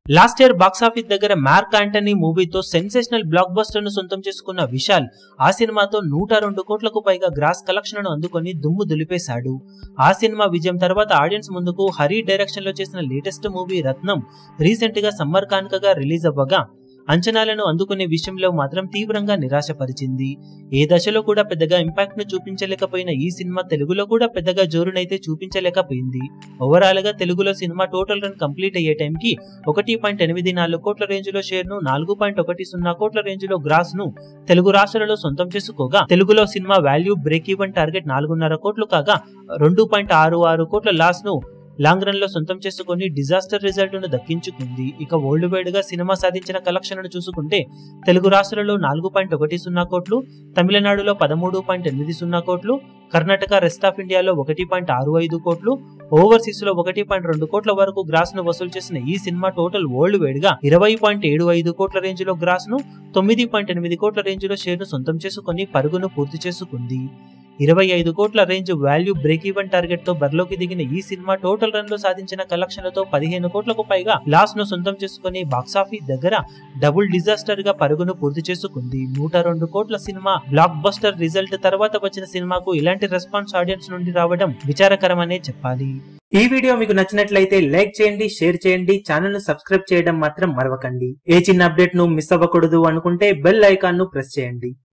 last year box office దగ్గర mark Antony మూవీతో sensational block buster ను సొంతం చేసుకున్న విశాల్ ఆ సినిమాతో నూట రెండు కోట్లకు పైగా గ్రాస్ కలెక్షన్ అందుకొని దుమ్ము దులిపేశాడు ఆ సినిమా విజయం తర్వాత ఆడియన్స్ ముందుకు హరి డైరెక్షన్ లో చేసిన లేటెస్ట్ మూవీ రత్నం రీసెంట్ గా సమ్మర్ కానుకగా రిలీజ్ అవ్వగా అంచనాలను అందుకునే విషయంలో మాత్రం తీవ్రంగా నిరాశపరిచింది ఏ దశలో కూడా పెద్దగా ఇంపాక్ట్ ను చూపించలేకపోయిన ఈ సినిమా తెలుగులో కూడా పెద్దగా జోరునైతే చూపించలేకపోయింది ఓవరాల్ గా తెలుగులో సినిమా టోటల్ రన్ కంప్లీట్ అయ్యే టైంకి ఒకటి పాయింట్ ఎనిమిది నాలుగు కోట్ల రేంజ్ లో షేర్ ను నాలుగు పాయింట్ ఒకటి సున్నా కోట్ల రేంజ్ లో గ్రాస్ ను తెలుగు రాష్ట్రాలలో సొంతం చేసుకోగా తెలుగులో సినిమా వాల్యూ బ్రేక్ ఈవెన్ టార్గెట్ నాలుగున్నర కోట్లు కాగా రెండు పాయింట్ ఆరు ఆరు కోట్ల లాస్ ను లాంగ్ రన్ లో సొంతం చేసుకుని డిజాస్టర్ రిజల్ట్ ను దక్కించుకుంది ఇక వరల్డ్ వైడ్ గా సినిమా సాధించిన కలెక్షన్ చూసుకుంటే తెలుగు రాష్ట్రాలలో నాలుగు పాయింట్ ఒకటి సున్నా కోట్లు తమిళనాడులో పదమూడు పాయింట్ ఎనిమిది సున్నా కోట్లు కర్ణాటక రెస్ట్ ఆఫ్ ఇండియాలో ఒకటి పాయింట్ ఆరు ఐదు కోట్లు ఓవర్సీస్ లో ఒకటి పాయింట్ రెండు కోట్ల వరకు గ్రాస్ ను వసూలు చేసిన ఈ సినిమా టోటల్ వరల్డ్ వైడ్ గా ఇరవై పాయింట్ ఏడు ఐదు కోట్ల రేంజ్ లో గ్రాస్ ను తొమ్మిది పాయింట్ ఎనిమిది కోట్ల రేంజ్ లో షేర్ ను సొంతం చేసుకుని పరుగును పూర్తి చేసుకుంది ఇరవై ఐదు కోట్ల range value break even target తో బరిలోకి దిగిన ఈ సినిమా టోటల్ రన్ లో సాధించిన కలెక్షన్లతో పదిహేను కోట్లకు పైగా లాస్ ను సొంతం చేసుకుని బాక్సాఫీస్ దగ్గర డబుల్ డిజాస్టర్ గా పరుగును పూర్తి చేసుకుంది నూట రెండు కోట్ల సినిమా బ్లాక్ బస్టర్ రిజల్ట్ తర్వాత వచ్చిన సినిమాకు ఇలాంటి రెస్పాన్స్ ఆడియన్స్ నుండి రావడం విచారకరమనే చెప్పాలి ఈ వీడియో మీకు నచ్చినట్లయితే లైక్ చేయండి షేర్ చేయండి ఛానల్ ను సబ్స్క్రైబ్ చేయడం మాత్రం మరవకండి ఏ చిన్న అప్డేట్ ను మిస్ అవ్వకూడదు అనుకుంటే బెల్ ఐకాన్ ను ప్రెస్ చేయండి